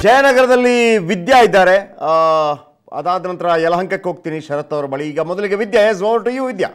ಜಯನಗರದಲ್ಲಿ ವಿದ್ಯಾ ಇದ್ದಾರೆ ಆ, ಅದಾದ ನಂತರ ಯಲಹಂಕಕ್ಕೆ ಹೋಗ್ತೀನಿ ಶರತ್ ಅವರ ಬಳಿ ಈಗ ಮೊದಲಿಗೆ Vidya yes over to you Vidya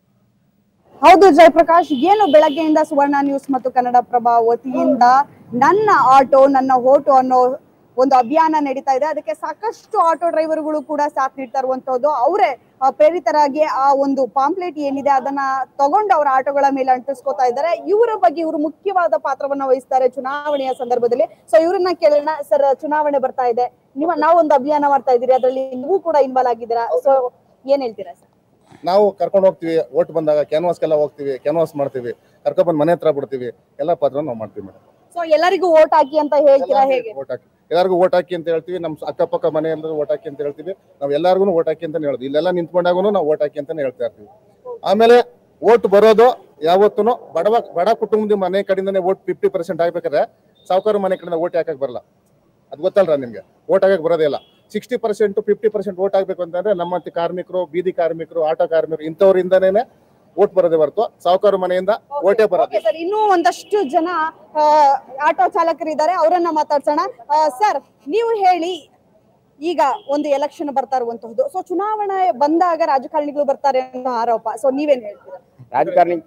ಹೌದು ಜಯಪ್ರಕಾಶ್ ಏನು ಬೆಳಗ್ಗೆಯಿಂದ ಸುವರ್ಣ ನ್ಯೂಸ್ ಮತ್ತು ಕನ್ನಡಪ್ರಭ ವತಿಯಿಂದ ನನ್ನ ಆಟೋ ನನ್ನ ಓಟೋ ಅನ್ನೋ ಒಂದು ಅಭಿಯಾನ ನಡೀತಾ ಇದೆ ಅದಕ್ಕೆ ಸಾಕಷ್ಟು ಆಟೋ ಡ್ರೈವರ್ಗಳು ಕೂಡ ಸಾಥ್ ನೀಡ್ತಾ ಇರುವಂತದ್ದು ಅವರೇ ಪ್ರೇರಿತರಾಗಿ ಆ ಒಂದು ಪಾಂಪ್ಲೆಟ್ ಏನಿದೆ ಅದನ್ನ ತಗೊಂಡು ಅವರ ಆಟೋಗಳ ಮೇಲೆ ಅಂಟಿಸ್ಕೋತಾ ಇದ್ದಾರೆ ಇವರ ಬಗ್ಗೆ ಇವರು ಮುಖ್ಯವಾದ ಪಾತ್ರವನ್ನ ವಹಿಸ್ತಾರೆ ಚುನಾವಣೆಯ ಸಂದರ್ಭದಲ್ಲಿ ಸೊ ಇವ್ರನ್ನ ಕೇಳೋಣ ಸರ್ ಚುನಾವಣೆ ಬರ್ತಾ ಇದೆ ನಿಮ್ಮ ನಾವೊಂದು ಅಭಿಯಾನ ಮಾಡ್ತಾ ಇದ್ದೀರಿ ಅದರಲ್ಲಿ ನೀವು ಕೂಡ ಇನ್ವಾಲ್ವ್ ಆಗಿದ್ದೀರಾ ಸೊ ಏನ್ ಹೇಳ್ತೀರಾ ಸರ್ ನಾವು ಕರ್ಕೊಂಡು ಹೋಗ್ತೀವಿ ಓಟ್ ಬಂದಾಗ ಕ್ಯಾನ್ವಾಸ್ಗೆಲ್ಲ ಹೋಗ್ತೀವಿ ಕ್ಯಾನ್ವಾಸ್ ಮಾಡ್ತೀವಿ ಕರ್ಕೊಂಡ್ಬಂದು ಮನೆ ಹತ್ರ ಬಿಡ್ತೀವಿ ಎಲ್ಲ ಪಾತ್ರ ನಾವು ಮಾಡ್ತೀವಿ ಮೇಡಮ್ ಸೊ ಎಲ್ಲರಿಗೂ ಓಟ್ ಹಾಕಿ ಅಂತ ಹೇಳ್ತೀರಾ ಹೇಗೆ ಓಟ್ ಹಾಕಿ ಎಲ್ಲರಿಗೂ ಓಟ್ ಹಾಕಿ ಅಂತ ಹೇಳ್ತೀವಿ ನಮ್ಮ ಅಕ್ಕಪಕ್ಕ ಮನೆ ಎಲ್ಲರೂ ಓಟ್ ಹಾಕಿ ಅಂತ ಹೇಳ್ತೀವಿ ನಾವು ಎಲ್ಲರಿಗೂ ಓಟ್ ಹಾಕಿ ಅಂತ ಹೇಳ್ತೀವಿ ಇಲ್ಲೆಲ್ಲ ನಿಂತ್ಕೊಂಡಾಗೂ ನಾವು ಓಟ್ ಹಾಕಿ ಅಂತಾನೆ ಹೇಳ್ತಾ ಇರ್ತೀವಿ ಆಮೇಲೆ ಓಟ್ ಬರೋದು ಯಾವತ್ತೂ ಬಡವ ಬಡ ಕುಟುಂಬದ ಮನೆ ಕಡೆಯಿಂದನೇ ಓಟ್ ಫಿಫ್ಟಿ ಪರ್ಸೆಂಟ್ ಆಗ್ಬೇಕಾದ್ರೆ ಸಾವುಕಾರ ಮನೆ ಕಡೆಯಿಂದ ಓಟ್ ಹಾಕಕ್ ಬರಲ್ಲ ಅದು ಗೊತ್ತಲ್ರ ನಿಮ್ಗೆ ಓಟ್ ಹಾಕಕ್ ಬರೋದೇ ಇಲ್ಲ sixty percent fifty percent vote ಆಗ್ಬೇಕು ಅಂತಂದ್ರೆ ನಮ್ಮಂತ ಕಾರ್ಮಿಕರು ಬೀದಿ ಕಾರ್ಮಿಕರು ಆಟೋ ಕಾರ್ಮಿಕರು ಇಂಥವ್ರಿಂದನೇ ಓಟ್ ಬರೋದೇ ಹೊರತು ಸಾವುಕಾರ ಮನೆಯಿಂದ ಓಟೇ ಬರೋದು ಓಕೆ ಸರ್ ಇನ್ನೂ ಒಂದಷ್ಟು ಜನ ಆ, ಆಟೋ ಚಾಲಕರಿದ್ದಾರೆ ಅವರನ್ನ ಮಾತಾಡ್ಸೋಣ ಸರ್ ನೀವು ಹೇಳಿ ಈಗ ಒಂದು ಎಲೆಕ್ಷನ್ ಬರ್ತಾ ಇರುವಂತಹದ್ದು ಸೊ ಚುನಾವಣೆ ಬಂದಾಗ ರಾಜಕಾರಣಿಗಳು ಬರ್ತಾರೆ ಅನ್ನೋ ಆರೋಪ ಸೊ ನೀವೇನ್ ಹೇಳ್ತೀರಾ ರಾಜಕಾರಣಿ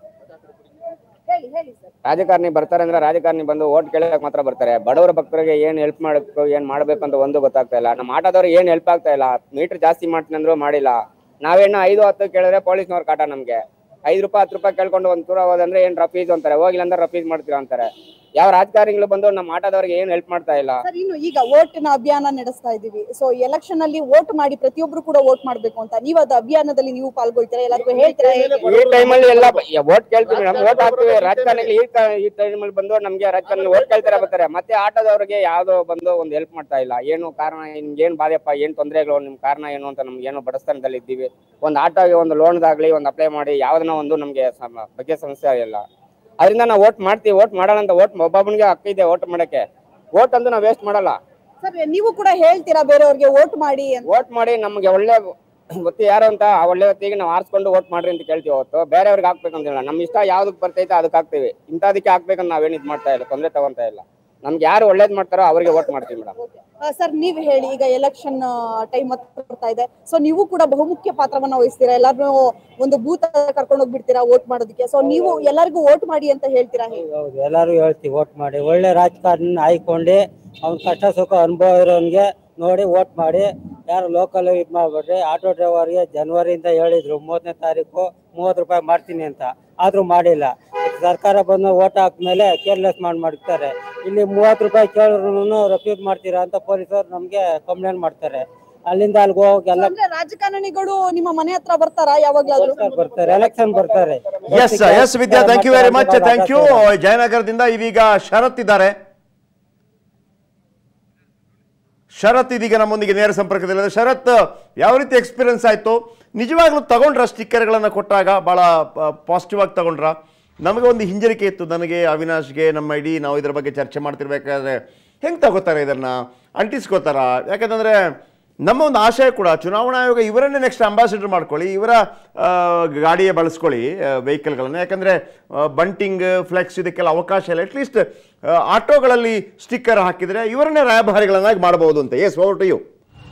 ಹೇಳಿ ಹೇಳಿ ಸರ್ ರಾಜಕಾರಣಿ ಬರ್ತಾರೆ ಅಂದ್ರೆ ರಾಜಕಾರಣಿ ಬಂದು ಓಟ್ ಕೇಳಕ್ ಮಾತ್ರ ಬರ್ತಾರೆ ಬಡವರ ಭಕ್ತರಿಗೆ ಏನ್ ಹೆಲ್ಪ್ ಮಾಡಬೇಕು ಏನ್ ಮಾಡ್ಬೇಕು ಅಂತ ಒಂದು ಗೊತ್ತಾಗ್ತಾ ಇಲ್ಲ ನಮ್ಮ ಆಟೋದವ್ರಿಗೆ ಏನ್ ಹೆಲ್ಪ್ ಆಗ್ತಾ ಇಲ್ಲ ಮೀಟರ್ ಜಾಸ್ತಿ ಮಾಡ್ತೀನಿ ಅಂದ್ರು ಮಾಡಿಲ್ಲ ನಾವೇನು ಐದು ಹತ್ತು ಕೇಳಿದ್ರೆ ಪೊಲೀಸ್ನವ್ರು ಕಾಟ ನಮ್ಗೆ ಐದು ರೂಪಾಯಿ ಹತ್ತು ರೂಪಾಯಿ ಕೇಳ್ಕೊಂಡು ಒಂದ್ ದೂರ ಹೋದಂದ್ರೆ ಏನ್ ರಫೀಸ್ ಅಂತಾರೆ ಹೋಗಿಲ್ಲ ಅಂದ್ರೆ ರಫೀಸ್ ಮಾಡ್ತೀರಾ ಅಂತಾರೆ ಯಾವ ರಾಜಕಾರಣಿಗಳು ಬಂದು ನಮ್ಮ ಆಟೋದವ್ರಿಗೆ ಏನ್ ಹೆಲ್ಪ್ ಮಾಡ್ತಾ ಇಲ್ಲ ಸರ್ ಇನ್ನು ಈಗ ಓಟಿನ ಅಭಿಯಾನ ನಡೆಸ್ತಾ ಇದೀವಿ ಸೊ ಎಲೆಕ್ಷನ್ ಅಲ್ಲಿ ವೋಟ್ ಮಾಡಿ ಪ್ರತಿಯೊಬ್ರು ಕೂಡ ವೋಟ್ ಮಾಡ್ಬೇಕು ಅಂತ ನೀವು ಅದು ಅಭಿಯಾನದಲ್ಲಿ ನೀವು ಪಾಲ್ಗೊಳ್ತೀರಾ ಎಲ್ಲರಿಗೂ ಹೇಳ್ತೀರಾ ಹೇಗೆ ಈ ಟೈಮಲ್ಲಿ ಎಲ್ಲ ಓಟ್ ಕೇಳ್ತೀವಿ ಮೇಡಮ್ ಓಟ್ ಹಾಕ್ತೀವಿ ರಾಜಕಾರಣಿಗಳು ಈ ಟ- ಈ ಟೈಮಲ್ಲಿ ಬಂದು ನಮ್ಗೆ ರಾಜಕಾರಣಿ ಓಟ್ ಕೇಳ್ತಾರೆ ಬರ್ತಾರೆ ಮತ್ತೆ ಆಟೋದವ್ರಿಗೆ ಯಾವ್ದೋ ಬಂದು ಒಂದು ಹೆಲ್ಪ್ ಮಾಡ್ತಾ ಇಲ್ಲ ಏನು ಕಾರಣ ನಿಮ್ಗೆ ಏನ್ ಬಾಧೆಪ್ಪ ಏನ್ ತೊಂದರೆಗಳು ನಿಮ್ ಕಾರಣ ಏನು ಅಂತ ನಮ್ಗೆ ಏನೋ ಬಡಸ್ತಾನದಲ್ಲಿ ಇದ್ದೀವಿ ಒಂದು ಆಟೋಗೆ ಒಂದು ಲೋನ್ದಾಗ್ಲಿ ಒಂದು ಅಪ್ಲೈ ಮಾಡಿ ಯಾವ್ದನ್ನ ಒಂದು ನಮ್ಗೆ ಸಮ- ಬಗ್ಗೆ ಸಮಸ್ಯೆ ಇಲ್ಲ ಅದರಿಂದ ನಾವು ಓಟ್ ಮಾಡ್ತೀವಿ ಓಟ್ ಮಾಡೋಣ ಅಂತ ಓಟ್ ಒಬ್ಬೊಬ್ಬನಿಗೆ ಹಕ್ಕಿದೆ ಓಟ್ ಮಾಡಕ್ಕೆ ಓಟ್ ಅಂತೂ ನಾವು ವೇಸ್ಟ್ ಮಾಡಲ್ಲ ಸರ್ ನೀವು ಕೂಡ ಹೇಳ್ತೀರಾ ಬೇರೆಯವ್ರಿಗೆ ವೋಟ್ ಮಾಡಿ ಅಂತ ವೋಟ್ ಮಾಡಿ ನಮ್ಗೆ ಒಳ್ಳೆ ಗೊತ್ತಿ ಯಾರು ಅಂತ ಆ ಒಳ್ಳೆ ಹೊತ್ತಿಗೆ ನಾವು ಆರಿಸ್ಕೊಂಡು ವೋಟ್ ಮಾಡ್ರಿ ಅಂತ ಕೇಳ್ತೀವಿ ಹೊತ್ತು ಬೇರೆಯವ್ರಿಗೆ ಹಾಕ್ಬೇಕಂತಿಲ್ಲ ನಮ್ಮ ಇಷ್ಟ ಯಾವ್ದಕ್ ಬರ್ತೈತೆ ಅದಕ್ಕೆ ಹಾಕ್ತೀವಿ ಇಂಥದಕ್ಕೆ ಹಾಕ್ಬೇಕಂತ ನಾವೇನು ಇದು ಮಾಡ್ತಾ ಇಲ್ಲ ತೊಂದರೆ ತಗೊಂತಾ ಇಲ್ಲ ನಮ್ಗೆ ಯಾರು ಒಳ್ಳೇದ್ ಮಾಡ್ತಾರೋ ಅವರಿಗೆ ವೋಟ್ ಮಾಡ್ತೀವಿ ಮೇಡಮ್ ಸರ್ ನೀವು ಹೇಳಿ ಈಗ ಎಲೆಕ್ಷನ್ ಟೈಮ್ ಹತ್ರ ಬರ್ತಾ ಇದೆ ಸೊ ನೀವು ಕೂಡ ಬಹುಮುಖ್ಯ ಪಾತ್ರವನ್ನ ವಹಿಸ್ತೀರಾ ಎಲ್ಲಾರು ಒಂದು ಬೂತ್ ಕರ್ಕೊಂಡು ಹೋಗ್ಬಿಡ್ತೀರಾ ವೋಟ್ ಮಾಡೋದಕ್ಕೆ ಸೊ ನೀವು ಎಲ್ಲರಿಗೂ ವೋಟ್ ಮಾಡಿ ಅಂತ ಹೇಳ್ತೀರಾ ಹೇಗೆ ಹೌದು ಎಲ್ಲರೂ ಹೇಳ್ತೀವಿ ವೋಟ್ ಮಾಡಿ ಒಳ್ಳೆ ರಾಜಕಾರಣ ಆಯ್ಕೊಂಡು ಅವ್ನ ಕಷ್ಟ ಸುಖ ಅನುಭವ ಇರೋನ್ಗೆ ನೋಡಿ ವೋಟ್ ಮಾಡಿ ಯಾರು ಲೋಕಲ್ ಇದು ಮಾಡ್ಬೇಡ್ರಿ ಆಟೋ ಡ್ರೈವರ್ಗೆ ಜನವರಿಯಿಂದ ಹೇಳಿದ್ರು ಮೂವತ್ತನೇ ತಾರೀಕು ಮೂವತ್ತು ರೂಪಾಯಿ ಮಾಡ್ತೀನಿ ಅಂತ ಆದ್ರೂ ಮಾಡಿಲ್ಲ ಈಗ ಸರ್ಕಾರ ಬಂದು ವೋಟ್ ಹಾಕ್ಮೇಲೆ ಕೇರ್ಲೆಸ್ ಮಾಡಿ ಮಾಡ್ತಾರೆ ಇಲ್ಲಿ ಮೂವತ್ತು ರೂಪಾಯಿ ಕೇಳಿದ್ರು ರೆಫ್ಯೂಸ್ ಮಾಡ್ತೀರಾ ಅಂತ ಪೊಲೀಸರು ನಮಗೆ ಕಂಪ್ಲೇಂಟ್ ಮಾಡ್ತಾರೆ ಅಲ್ಲಿಂದ ಅಲ್ಲಿಗೆ ಹೋಗೋಕೆಲ್ಲ ಅಂದ್ರೆ ರಾಜಕಾರಣಿಗಳು ನಿಮ್ಮ ಮನೆ ಹತ್ರ ಬರ್ತಾರಾ ಯಾವಾಗ್ಲಾದ್ರೂ ಬರ್ತಾರೆ ಎಲೆಕ್ಷನ್ ಬರ್ತಾರೆ yes yes Vidya thank you very much thank you ಜಯನಗರದಿಂದ ಇದೀಗ ಶರತ್ ಇದ್ದಾರೆ ಶರತ್ ಇದೀಗ ನಮ್ಮೊಂದಿಗೆ ನೇರ ಸಂಪರ್ಕದಲ್ಲಿದೆ ಶರತ್ ಯಾವ ರೀತಿ ಎಕ್ಸ್ಪೀರಿಯನ್ಸ್ ಆಯ್ತು ನಿಜವಾಗ್ಲೂ ತಗೊಂಡ್ರ ಸ್ಟಿಕ್ಕರ್ಗಳನ್ನು ಕೊಟ್ಟಾಗ ಭಾಳ ಪಾಸಿಟಿವ್ ಆಗಿ ತಗೊಂಡ್ರ ನಮಗೆ ಒಂದು ಹಿಂಜರಿಕೆ ಇತ್ತು ನನಗೆ ಅವಿನಾಶ್ಗೆ ನಮ್ಮ ಇಡೀ ನಾವು ಇದ್ರ ಬಗ್ಗೆ ಚರ್ಚೆ ಮಾಡ್ತಿರ್ಬೇಕಾದ್ರೆ ಹೆಂಗೆ ತಗೋತಾರೆ ಇದನ್ನ ಅಂಟಿಸ್ಕೋತಾರ ಯಾಕಂತಂದ್ರೆ ನಮ್ಮ ಒಂದು ಆಶಯ ಕೂಡ ಚುನಾವಣಾ ಆಯೋಗ ಇವರನ್ನೇ ನೆಕ್ಸ್ಟ್ ಅಂಬಾಸಿಡರ್ ಮಾಡ್ಕೊಳ್ಳಿ ಇವರ ಆ, ಗಾಡಿಯೇ ಬಳಸ್ಕೊಳ್ಳಿ ವೆಹಿಕಲ್ಗಳನ್ನು ಯಾಕಂದರೆ ಬಂಟಿಂಗ್ ಫ್ಲೆಕ್ಸ್ ಇದಕ್ಕೆಲ್ಲ ಅವಕಾಶ ಇಲ್ಲ ಅಟ್ಲೀಸ್ಟ್ ಆಟೋಗಳಲ್ಲಿ ಸ್ಟಿಕ್ಕರ್ ಹಾಕಿದರೆ ಇವರನ್ನೇ ರಾಯಭಾರಿಗಳನ್ನಾಗಿ ಮಾಡಬಹುದು ಅಂತ ಎಸ್ ಓವರ್ ಟು ಯು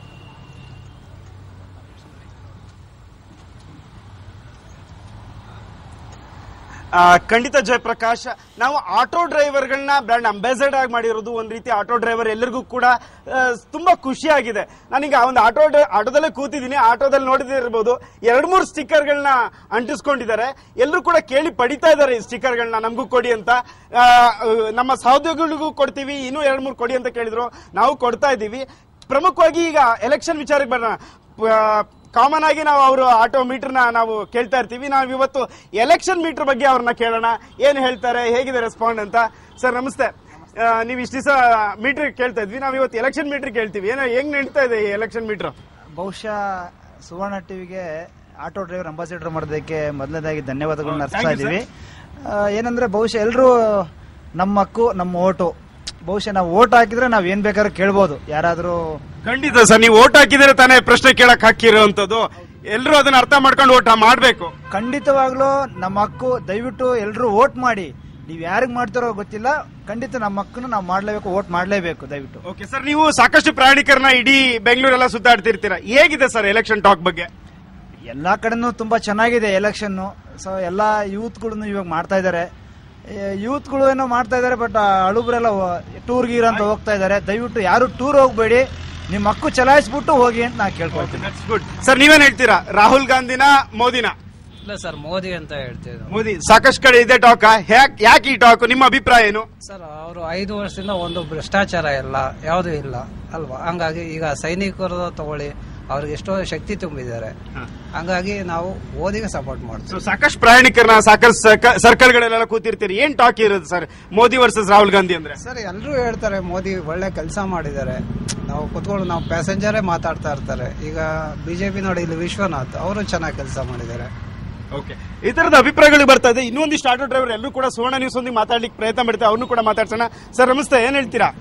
ಆ, ಖಂಡಿತ ಜಯಪ್ರಕಾಶ್ ನಾವು ಆಟೋ ಡ್ರೈವರ್ಗಳನ್ನ ಬ್ರ್ಯಾಂಡ್ ಅಂಬಾಸಡರ್ ಆಗಿ ಮಾಡಿರೋದು ಒಂದ್ ರೀತಿ ಆಟೋ ಡ್ರೈವರ್ ಎಲ್ಲರಿಗೂ ಕೂಡ ಆ, ತುಂಬಾ ಖುಷಿಯಾಗಿದೆ ನಾನೀಗ ಒಂದು ಆಟೋ ಡ್ರೈ- ಆಟೋದಲ್ಲೇ ಕೂತಿದ್ದೀನಿ ಆಟೋದಲ್ಲಿ ನೋಡಿದಿರ್ಬೋದು ಎರಡ್ ಮೂರು ಸ್ಟಿಕ್ಕರ್ಗಳನ್ನ ಅಂಟಿಸ್ಕೊಂಡಿದ್ದಾರೆ ಎಲ್ಲರೂ ಕೂಡ ಕೇಳಿ ಪಡಿತಾ ಇದ್ದಾರೆ ಈ ಸ್ಟಿಕ್ಕರ್ಗಳನ್ನ ನಮಗೂ ಕೊಡಿ ಅಂತ ಆ, ನಮ್ಮ ಸಹೋದ್ಯೋಗಿಗಳಿಗೂ ಕೊಡ್ತೀವಿ ಇನ್ನೂ ಎರಡ್ ಮೂರು ಕೊಡಿ ಅಂತ ಕೇಳಿದ್ರು ನಾವು ಕೊಡ್ತಾ ಇದ್ದೀವಿ ಪ್ರಮುಖವಾಗಿ ಈಗ ಎಲೆಕ್ಷನ್ ವಿಚಾರಕ್ಕೆ ಬರೋಣ ಪ- ಕಾಮನ್ ಆಗಿ ನಾವು ಅವರು ಆಟೋ ಮೀಟರ್ನ ನಾವು ಕೇಳ್ತಾ ಇರ್ತೀವಿ ನಾವು ಇವತ್ತು ಎಲೆಕ್ಷನ್ ಮೀಟರ್ ಬಗ್ಗೆ ಅವ್ರನ್ನ ಕೇಳೋಣ ಏನ್ ಹೇಳ್ತಾರೆ ಹೇಗಿದೆ ರೆಸ್ಪಾಂಡ್ ಅಂತ ಸರ್ ನಮಸ್ತೆ ಆ, ನೀವು ಇಷ್ಟು ದಿವಸ ಮೀಟರ್ ಕೇಳ್ತಾ ಇದ್ವಿ ನಾವು ಇವತ್ತು ಎಲೆಕ್ಷನ್ ಮೀಟರ್ ಕೇಳ್ತೀವಿ ಏನೋ ಹೆಂಗ್ ನಡೀತಾ ಇದೆ ಈ ಎಲೆಕ್ಷನ್ ಮೀಟರ್ ಬಹುಶಃ ಸುವರ್ಣ ಟಿವಿಗೆ ಆಟೋ ಡ್ರೈವರ್ ಅಂಬಾಸಿಡರ್ ಮಾಡೋದಕ್ಕೆ ಮೊದಲನೇದಾಗಿ ಧನ್ಯವಾದಗಳನ್ನ Thank you, ಅರ್ಪಿಸ್ತಾ ಇದ್ದೀವಿ ಆ, ಏನಂದ್ರೆ ಬಹುಶಃ ಎಲ್ಲರೂ ನಮ್ಮ ಹಕ್ಕು ನಮ್ಮ ಓಟು ಬಹುಶಃ ನಾವು ಓಟ್ ಹಾಕಿದ್ರೆ ನಾವ್ ಏನ್ ಬೇಕಾದ್ರೂ ಕೇಳ್ಬೋದು ಯಾರಾದ್ರೂ ಖಂಡಿತ ಸರ್ ನೀವು ಓಟ್ ಹಾಕಿದ್ರೆ ತಾನೇ ಪ್ರಶ್ನೆ ಕೇಳಕ್ ಹಾಕಿರೋಂಥದ್ದು ಎಲ್ಲರೂ ಅದನ್ನ ಅರ್ಥ ಮಾಡ್ಕೊಂಡು ಓಟ್ ಮಾಡ್ಬೇಕು ಖಂಡಿತವಾಗ್ಲೂ ನಮ್ಮ ಹಕ್ಕು ದಯವಿಟ್ಟು ಎಲ್ಲರೂ ವೋಟ್ ಮಾಡಿ ನೀವು ಯಾರಿಗೆ ಮಾಡ್ತಾರೋ ಗೊತ್ತಿಲ್ಲ ಖಂಡಿತ ನಮ್ಮ ಮಕ್ಕಳನ್ನ ನಾವು ಮಾಡ್ಲೇಬೇಕು ವೋಟ್ ಮಾಡ್ಲೇಬೇಕು ದಯವಿಟ್ಟು ಓಕೆ ಸರ್ ನೀವು ಸಾಕಷ್ಟು ಪ್ರಯಾಣಿಕರನ್ನ ಇಡೀ ಬೆಂಗಳೂರೆಲ್ಲ ಸುತ್ತಾಡ್ತಿರ್ತೀರಾ ಹೇಗಿದೆ ಸರ್ ಎಲೆಕ್ಷನ್ ಟಾಕ್ ಬಗ್ಗೆ ಎಲ್ಲಾ ಕಡೆನೂ ತುಂಬಾ ಚೆನ್ನಾಗಿದೆ ಎಲೆಕ್ಷನ್ ಸೊ ಎಲ್ಲಾ ಯೂತ್ಗಳನ್ನು ಇವಾಗ ಮಾಡ್ತಾ ಇದ್ದಾರೆ ಯೂತ್ಗಳು ಏನೋ ಮಾಡ್ತಾ ಇದ್ದಾರೆ ಬಟ್ ಹಳುಬ್ರೆಲ್ಲ ಟೂರ್ ಗೀರ್ ಅಂತ ಹೋಗ್ತಾ ಇದ್ದಾರೆ ದಯವಿಟ್ಟು ಯಾರು ಟೂರ್ ಹೋಗ್ಬೇಡಿ ನಿಮ್ಮ ಹಕ್ಕು ಚಲಾಯಿಸ್ಬಿಟ್ಟು ಹೋಗಿ ಅಂತ ನಾ ಕೇಳ್ಕೊಳ್ತೀನಿ ಗುಡ್ ಸರ್ ನೀವೇನ್ ಹೇಳ್ತೀರಾ ರಾಹುಲ್ ಗಾಂಧಿನ ಮೋದಿನ ಇಲ್ಲ ಸರ್ ಮೋದಿ ಅಂತ ಹೇಳ್ತಿದ್ರು ಮೋದಿ ಸಾಕಷ್ಟು ಕಡೆ ಇದೆ ಟಾಕ್ ಯಾಕೆ ಈ ಟಾಕ್ ನಿಮ್ಮ ಅಭಿಪ್ರಾಯ ಏನು ಸರ್ ಅವರು ಐದು ವರ್ಷದಿಂದ ಒಂದು ಭ್ರಷ್ಟಾಚಾರ ಇಲ್ಲ ಯಾವುದು ಇಲ್ಲ ಅಲ್ವಾ ಹಂಗಾಗಿ ಈಗ ಸೈನಿಕರು ತಗೊಳ್ಳಿ ಅವ್ರಿಗೆ ಎಷ್ಟೋ ಶಕ್ತಿ ತುಂಬಿದ್ದಾರೆ ಹಂಗಾಗಿ ನಾವು ಮೋದಿಗೆ ಸಪೋರ್ಟ್ ಮಾಡ್ತೀವಿ ಸೊ ಸಾಕಷ್ಟು ಪ್ರಯಾಣಿಕರನ್ನ ಸಾಕಷ್ಟು ಸರ್ಕಲ್ಗಳೆಲ್ಲ ಕೂತಿರ್ತೀರಿ ಏನ್ ಟಾಕ್ ಇರುತ್ತೆ ಸರ್ ಮೋದಿ ವರ್ಸಸ್ ರಾಹುಲ್ ಗಾಂಧಿ ಅಂದ್ರೆ ಸರ್ ಎಲ್ಲರೂ ಹೇಳ್ತಾರೆ ಮೋದಿ ಒಳ್ಳೆ ಕೆಲಸ ಮಾಡಿದ್ದಾರೆ ನಾವು ಕುತ್ಕೊಂಡು ನಾವು ಪ್ಯಾಸೆಂಜರೇ ಮಾತಾಡ್ತಾ ಇರ್ತಾರೆ ಈಗ ಬಿಜೆಪಿ ನೋಡಿ ಇಲ್ಲಿ ವಿಶ್ವನಾಥ್ ಅವರು ಚೆನ್ನಾಗಿ ಕೆಲಸ ಮಾಡಿದ್ದಾರೆ ಓಕೆ ಈ ತರದ ಅಭಿಪ್ರಾಯಗಳು ಬರ್ತಾ ಇದೆ ಇನ್ನೊಂದಿಷ್ಟು ಆಟೋ ಡ್ರೈವರ್ ಎಲ್ಲರೂ ಕೂಡ ಸುವರ್ಣ ನ್ಯೂಸ್ ಒಂದಿಗೆ ಮಾತಾಡ್ಲಿಕ್ಕೆ ಪ್ರಯತ್ನ ಮಾಡ್ತಾರೆ ಅವ್ರನ್ನು ಕೂಡ ಮಾತಾಡ್ಸೋಣ ಸರ್ ನಮಸ್ತೆ ಏನ್ ಹೇಳ್ತೀರಾ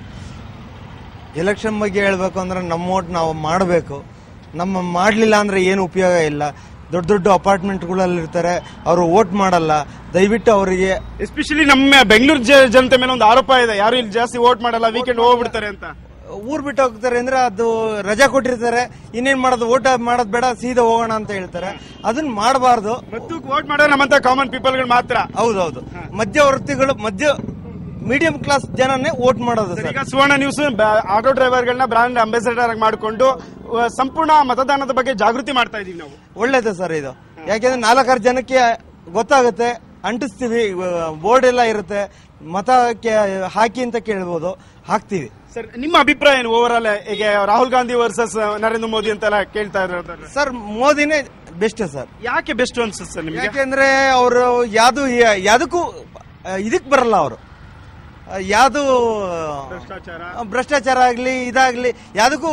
ಎಲೆಕ್ಷನ್ ಬಗ್ಗೆ ಹೇಳ್ಬೇಕು ಅಂದ್ರೆ ನಮ್ಮ ಓಟ್ ನಾವು ಮಾಡಬೇಕು ನಮ್ಮ ಮಾಡಲಿಲ್ಲ ಅಂದ್ರೆ ಏನು ಉಪಯೋಗ ಇಲ್ಲ ದೊಡ್ಡ ದೊಡ್ಡ ಅಪಾರ್ಟ್ಮೆಂಟ್ಗಳಲ್ಲಿ ಇರ್ತಾರೆ ಅವರು ವೋಟ್ ಮಾಡಲ್ಲ ದಯವಿಟ್ಟು ಅವರಿಗೆ ಎಸ್ಪೆಷಲಿ ನಮ್ಮ ಬೆಂಗಳೂರು ಜ- ಜನತೆ ಮೇಲೆ ಒಂದು ಆರೋಪ ಇದೆ ಯಾರು ಇಲ್ಲಿ ಜಾಸ್ತಿ ವೋಟ್ ಮಾಡಲ್ಲ ವೀಕೆಂಡ್ ಹೋಗ್ಬಿಡ್ತಾರೆ ಅಂತ ಊರ್ ಬಿಟ್ಟು ಹೋಗ್ತಾರೆ ಅಂದ್ರೆ ಅದು ರಜಾ ಕೊಟ್ಟಿರ್ತಾರೆ ಇನ್ನೇನ್ ಮಾಡೋದು ಓಟ್ ಮಾಡೋದು ಬೇಡ ಸೀದಾ ಹೋಗೋಣ ಅಂತ ಹೇಳ್ತಾರೆ ಅದನ್ನ ಮಾಡಬಾರ್ದು ಮತ್ತು ವೋಟ್ ಮಾಡೋ ನಮ್ಮಂತ ಕಾಮನ್ ಪೀಪಲ್ಗಳು ಮಾತ್ರ ಹೌದೌದು ಮಧ್ಯವರ್ತಿಗಳು ಮಧ್ಯ ಮೀಡಿಯಂ ಕ್ಲಾಸ್ ಜನನೇ ವೋಟ್ ಮಾಡೋದು ಸರ್ ಈಗ ಸುವರ್ಣ ನ್ಯೂಸ್ ಆಟೋ ಡ್ರೈವರ್ಗಳನ್ನ ಬ್ರಾಂಡ್ ಅಂಬಾಸಿಡರ್ ಆಗಿ ಮಾಡಿಕೊಂಡು ಸಂಪೂರ್ಣ ಮತದಾನದ ಬಗ್ಗೆ ಜಾಗೃತಿ ಮಾಡ್ತಾ ಇದೀವಿ ನಾವು ಒಳ್ಳೇದು ಸರ್ ಇದು ಯಾಕೆಂದ್ರೆ ನಾಲ್ಕಾರು ಜನಕ್ಕೆ ಗೊತ್ತಾಗುತ್ತೆ ಅಂಟಿಸ್ತೀವಿ ಬೋರ್ಡ್ ಎಲ್ಲ ಇರುತ್ತೆ ಮತಕ್ಕೆ ಹಾಕಿ ಅಂತ ಕೇಳ್ಬೋದು ಹಾಕ್ತೀವಿ ಸರ್ ನಿಮ್ಮ ಅಭಿಪ್ರಾಯ ಏನು ಓವರ್ ಆಲ್ ಈಗ ರಾಹುಲ್ ಗಾಂಧಿ ವರ್ಸಸ್ ನರೇಂದ್ರ ಮೋದಿ ಅಂತೆಲ್ಲ ಕೇಳ್ತಾ ಇರೋದಾದ್ರೆ ಸರ್ ಮೋದಿನೇ ಬೆಸ್ಟ್ ಸರ್ ಯಾಕೆ ಬೆಸ್ಟ್ ಅನ್ಸುತ್ತೆ ಸರ್ ನಿಮಗೆ ಯಾಕೆಂದ್ರೆ ಅವರು ಯಾವ್ದು ಯಾವ್ದಕ್ಕೂ ಇದಕ್ ಬರಲ್ಲ ಅವರು ಯಾವ್ದು ಭ್ರಷ್ಟಾಚಾರ ಭ್ರಷ್ಟಾಚಾರ ಆಗ್ಲಿ ಇದಾಗ್ಲಿ ಯಾವ್ದಕ್ಕೂ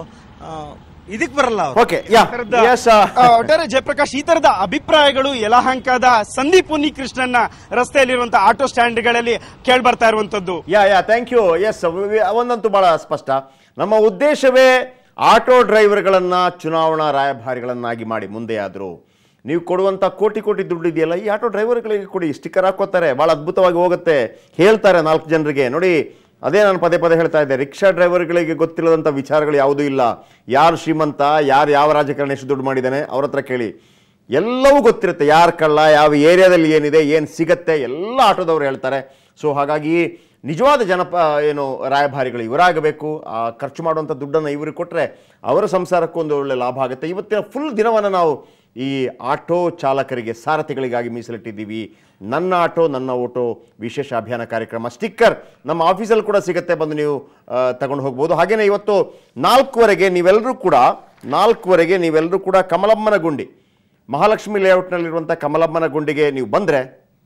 ಇದಕ್ ಬರಲ್ಲ ಅವರು ಓಕೆ ಯಾ ತರದ- ಎಸ್ ಆ, ಒಟ್ಟಾರೆ ಜಯಪ್ರಕಾಶ್ ಈ ತರದ ಅಭಿಪ್ರಾಯಗಳು ಯಲಹಂಕದ ಸಂದೀಪ್ ಉನ್ನಿ ಕೃಷ್ಣನ್ನ ರಸ್ತೆಯಲ್ಲಿರುವಂತಹ ಆಟೋ ಸ್ಟ್ಯಾಂಡ್ಗಳಲ್ಲಿ ಕೇಳಿ ಬರ್ತಾ ಇರುವಂತದ್ದು yeah yeah thank you yes ಒಂದಂತೂ ಬಹಳ ಸ್ಪಷ್ಟ ನಮ್ಮ ಉದ್ದೇಶವೇ ಆಟೋ ಡ್ರೈವರ್ಗಳನ್ನ ಚುನಾವಣಾ ರಾಯಭಾರಿಗಳನ್ನಾಗಿ ಮಾಡಿ ಮುಂದೆ ಆದರೂ ನೀವು ಕೊಡುವಂಥ ಕೋಟಿ ಕೋಟಿ ದುಡ್ಡು ಇದೆಯಲ್ಲ ಈ ಆಟೋ ಡ್ರೈವರ್ಗಳಿಗೆ ಕೊಡಿ ಸ್ಟಿಕ್ಕರ್ ಹಾಕೋತಾರೆ ಭಾಳ ಅದ್ಭುತವಾಗಿ ಹೋಗುತ್ತೆ ಹೇಳ್ತಾರೆ ನಾಲ್ಕು ಜನರಿಗೆ ನೋಡಿ ಅದೇ ನಾನು ಪದೇ ಪದೇ ಹೇಳ್ತಾ ಇದ್ದೆ ರಿಕ್ಷಾ ಡ್ರೈವರ್ಗಳಿಗೆ ಗೊತ್ತಿಲ್ಲದಂಥ ವಿಚಾರಗಳು ಯಾವುದೂ ಇಲ್ಲ ಯಾರು ಶ್ರೀಮಂತ ಯಾರು ಯಾವ ರಾಜಕಾರಣ ಎಷ್ಟು ದುಡ್ಡು ಮಾಡಿದ್ದಾನೆ ಅವ್ರ ಹತ್ರ ಕೇಳಿ ಎಲ್ಲವೂ ಗೊತ್ತಿರುತ್ತೆ ಯಾರು ಕಳ್ಳ ಯಾವ ಏರಿಯಾದಲ್ಲಿ ಏನಿದೆ ಏನು ಸಿಗತ್ತೆ ಎಲ್ಲ ಆಟೋದವ್ರು ಹೇಳ್ತಾರೆ ಸೊ ಹಾಗಾಗಿ ನಿಜವಾದ ಜನಪ ಏನು ರಾಯಭಾರಿಗಳು ಇವರಾಗಬೇಕು ಆ ಖರ್ಚು ಮಾಡುವಂಥ ದುಡ್ಡನ್ನು ಇವ್ರಿಗೆ ಕೊಟ್ಟರೆ ಅವರ ಸಂಸಾರಕ್ಕೂ ಒಂದು ಒಳ್ಳೆ ಲಾಭ ಆಗುತ್ತೆ ಇವತ್ತಿನ ಫುಲ್ ದಿನವನ್ನು ನಾವು ಈ ಆಟೋ ಚಾಲಕರಿಗೆ ಸಾರಥಿಗಳಿಗಾಗಿ ಮೀಸಲಿಟ್ಟಿದ್ದೀವಿ ನನ್ನ ಆಟೋ ನನ್ನ ಓಟೋ ವಿಶೇಷ ಅಭಿಯಾನ ಕಾರ್ಯಕ್ರಮ ಸ್ಟಿಕ್ಕರ್ ನಮ್ಮ ಆಫೀಸಲ್ಲಿ ಕೂಡ ಸಿಗುತ್ತೆ ಬಂದು ನೀವು ತಗೊಂಡು ಹೋಗ್ಬೋದು ಹಾಗೆಯೇ ಇವತ್ತು ನಾಲ್ಕುವರೆಗೆ ನೀವೆಲ್ಲರೂ ಕೂಡ ನಾಲ್ಕುವರೆಗೆ ನೀವೆಲ್ಲರೂ ಕೂಡ ಕಮಲಮ್ಮನ ಗುಂಡಿ ಮಹಾಲಕ್ಷ್ಮಿ ಲೇಔಟ್ನಲ್ಲಿರುವಂಥ ಕಮಲಮ್ಮನ ಗುಂಡಿಗೆ ನೀವು ಬಂದರೆ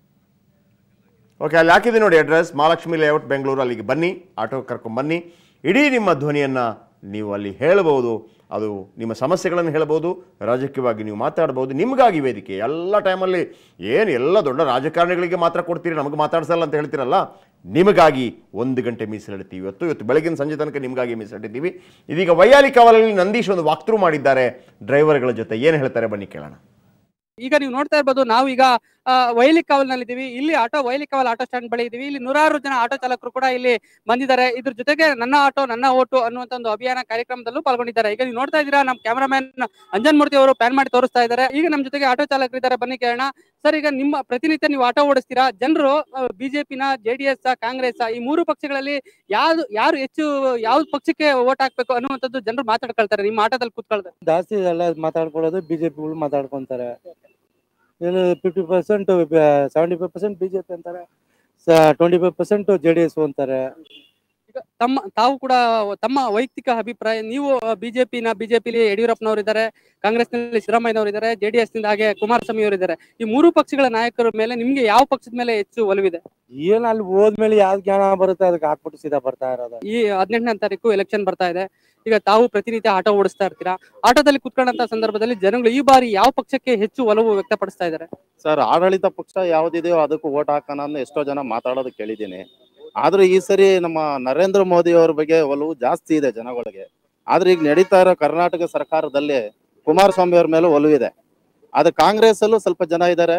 ಓಕೆ ಅಲ್ಲಿ ಹಾಕಿದೆ ನೋಡಿ ಅಡ್ರೆಸ್ ಮಹಾಲಕ್ಷ್ಮಿ ಲೇಔಟ್ ಬೆಂಗಳೂರು ಅಲ್ಲಿಗೆ ಬನ್ನಿ ಆಟೋ ಕರ್ಕೊಂಡು ಬನ್ನಿ ಇಡೀ ನಿಮ್ಮ ಧ್ವನಿಯನ್ನು ನೀವು ಅಲ್ಲಿ ಹೇಳಬಹುದು ಅದು ನಿಮ್ಮ ಸಮಸ್ಯೆಗಳನ್ನು ಹೇಳ್ಬೋದು ರಾಜಕೀಯವಾಗಿ ನೀವು ಮಾತಾಡ್ಬೋದು ನಿಮಗಾಗಿ ವೇದಿಕೆ ಎಲ್ಲ ಟೈಮಲ್ಲಿ ಏನು ಎಲ್ಲ ದೊಡ್ಡ ರಾಜಕಾರಣಿಗಳಿಗೆ ಮಾತ್ರ ಕೊಡ್ತೀರಿ ನಮಗೆ ಮಾತಾಡ್ಸಲ್ಲ ಅಂತ ಹೇಳ್ತೀರಲ್ಲ ನಿಮಗಾಗಿ ಒಂದು ಗಂಟೆ ಮೀಸಲಿಡ್ತೀವಿ ಇವತ್ತು ಇವತ್ತು ಬೆಳಗಿನ ಸಂಜೆ ತನಕ ನಿಮಗಾಗಿ ಮೀಸಲಿಟ್ಟಿದ್ದೀವಿ ಇದೀಗ ವೈಯಾಲಿ ಕಾವಲಲ್ಲಿ ನಂದೀಶ್ ಒಂದು ವಾಕ್ತ್ರೂ ಮಾಡಿದ್ದಾರೆ ಡ್ರೈವರ್ಗಳ ಜೊತೆ ಏನು ಹೇಳ್ತಾರೆ ಬನ್ನಿ ಕೇಳೋಣ ಈಗ ನೀವು ನೋಡ್ತಾ ಇರ್ಬೋದು ನಾವು ಈಗ ಆ, ವೈಲಿ ಕಾವಲ್ನಲ್ಲಿ ಇದೀವಿ ಇಲ್ಲಿ auto Vyalikaval auto stand ಬಳಿ ಇದೀವಿ ಇಲ್ಲಿ ನೂರಾರು ಜನ ಆಟೋ ಚಾಲಕರು ಕೂಡ ಇಲ್ಲಿ ಬಂದಿದ್ದಾರೆ ಇದ್ರ ಜೊತೆಗೆ ನನ್ನ ಆಟೋ ನನ್ನ ಓಟು ಅನ್ನುವಂತ ಒಂದು ಅಭಿಯಾನ ಕಾರ್ಯಕ್ರಮದಲ್ಲೂ ಪಾಲ್ಗೊಂಡಿದ್ದಾರೆ ಈಗ ನೀವು ನೋಡ್ತಾ ಇದ್ದೀರಾ ನಮ್ಮ ಕ್ಯಾಮರಾಮನ್ ಅಂಜನ್ ಮೂರ್ತಿ ಅವರು ಪ್ಯಾನ್ ಮಾಡಿ ತೋರಿಸ್ತಾ ಇದ್ದಾರೆ ಈಗ ನಮ್ಮ ಜೊತೆಗೆ ಆಟೋ ಚಾಲಕರಿದ್ದಾರೆ ಬನ್ನಿ ಕೇಳೋಣ ಸರ್ ಈಗ ನಿಮ್ಮ ಪ್ರತಿನಿತ್ಯ ನೀವು ಆಟೋ ಓಡಿಸ್ತೀರಾ ಜನರು ಬಿಜೆಪಿನ ಜೆಡಿಎಸ್ ಕಾಂಗ್ರೆಸ್ ಈ ಮೂರು ಪಕ್ಷಗಳಲ್ಲಿ ಯಾವ್ದು ಯಾರು ಹೆಚ್ಚು ಯಾವ್ದು ಪಕ್ಷಕ್ಕೆ ಓಟ್ ಹಾಕ್ಬೇಕು ಅನ್ನುವಂಥದ್ದು ಜನರು ಮಾತಾಡ್ಕೊಳ್ತಾರೆ ನಿಮ್ಮ ಆಟೋದಲ್ಲಿ ಕೂತ್ಕೊಳ್ತಾರೆ ಜಾಸ್ತಿ ಎಲ್ಲ ಮಾತಾಡ್ಕೊಳ್ಳೋದು ಬಿಜೆಪಿಗಳು ಮಾತಾಡ್ಕೊಂತಾರೆ ಇಲ್ಲಿ fifty percent seventy five percent BJP ಅಂತಾರೆ twenty five percent J D S ಅಂತಾರೆ ಈಗ ತಮ್ಮ ತಾವು ಕೂಡ ತಮ್ಮ ವೈಯಕ್ತಿಕ ಅಭಿಪ್ರಾಯ ನೀವು ಬಿಜೆಪಿನ ಬಿಜೆಪಿಲಿ ಯಡಿಯೂರಪ್ಪನವರು ಇದ್ದಾರೆ ಕಾಂಗ್ರೆಸ್ನಲ್ಲಿ ಸಿದ್ದರಾಮಯ್ಯನವರು ಇದ್ದಾರೆ ಜೆಡಿಎಸ್ ನಿಂದ ಹಾಗೆ ಕುಮಾರಸ್ವಾಮಿ ಅವರು ಇದ್ದಾರೆ ಈ ಮೂರು ಪಕ್ಷಗಳ ನಾಯಕರ ಮೇಲೆ ನಿಮ್ಗೆ ಯಾವ ಪಕ್ಷದ ಮೇಲೆ ಹೆಚ್ಚು ಒಲವಿದೆ ಏನ್ ಅಲ್ಲಿ ಹೋದ್ಮೇಲೆ ಯಾವ್ದು ಜ್ಞಾನ ಬರುತ್ತೆ ಅದಕ್ಕೆ ಹಾಕ್ಬಿಟ್ಟು ಸೀದಾ ಬರ್ತಾ ಇರೋದು ಈ ಹದಿನೆಂಟನೇ ತಾರೀಕು ಎಲೆಕ್ಷನ್ ಬರ್ತಾ ಇದೆ ಈಗ ತಾವು ಪ್ರತಿನಿತ್ಯ ಆಟೋ ಓಡಿಸ್ತಾ ಇರ್ತೀರಾ ಆಟೋದಲ್ಲಿ ಕುತ್ಕೊಂಡಂತ ಸಂದರ್ಭದಲ್ಲಿ ಜನಗಳು ಈ ಬಾರಿ ಯಾವ ಪಕ್ಷಕ್ಕೆ ಹೆಚ್ಚು ಒಲವು ವ್ಯಕ್ತಪಡಿಸ್ತಾ ಇದ್ದಾರೆ ಸರ್ ಆಡಳಿತ ಪಕ್ಷ ಯಾವ್ದಿದೆಯೋ ಅದಕ್ಕೂ ಓಟ್ ಹಾಕೋಣ ಅಂತ ಎಷ್ಟೋ ಜನ ಮಾತಾಡೋದು ಕೇಳಿದ್ದೀನಿ ಆದ್ರೆ ಈ ಸರಿ ನಮ್ಮ ನರೇಂದ್ರ ಮೋದಿ ಅವ್ರ ಬಗ್ಗೆ ಒಲವು ಜಾಸ್ತಿ ಇದೆ ಜನಗಳಿಗೆ ಆದ್ರೆ ಈಗ ನಡೀತಾ ಇರೋ ಕರ್ನಾಟಕ ಸರ್ಕಾರದಲ್ಲಿ ಕುಮಾರಸ್ವಾಮಿ ಅವ್ರ ಮೇಲೂ ಒಲವಿದೆ ಆದ್ರೆ ಕಾಂಗ್ರೆಸ್ ಅಲ್ಲೂ ಸ್ವಲ್ಪ ಜನ ಇದ್ದಾರೆ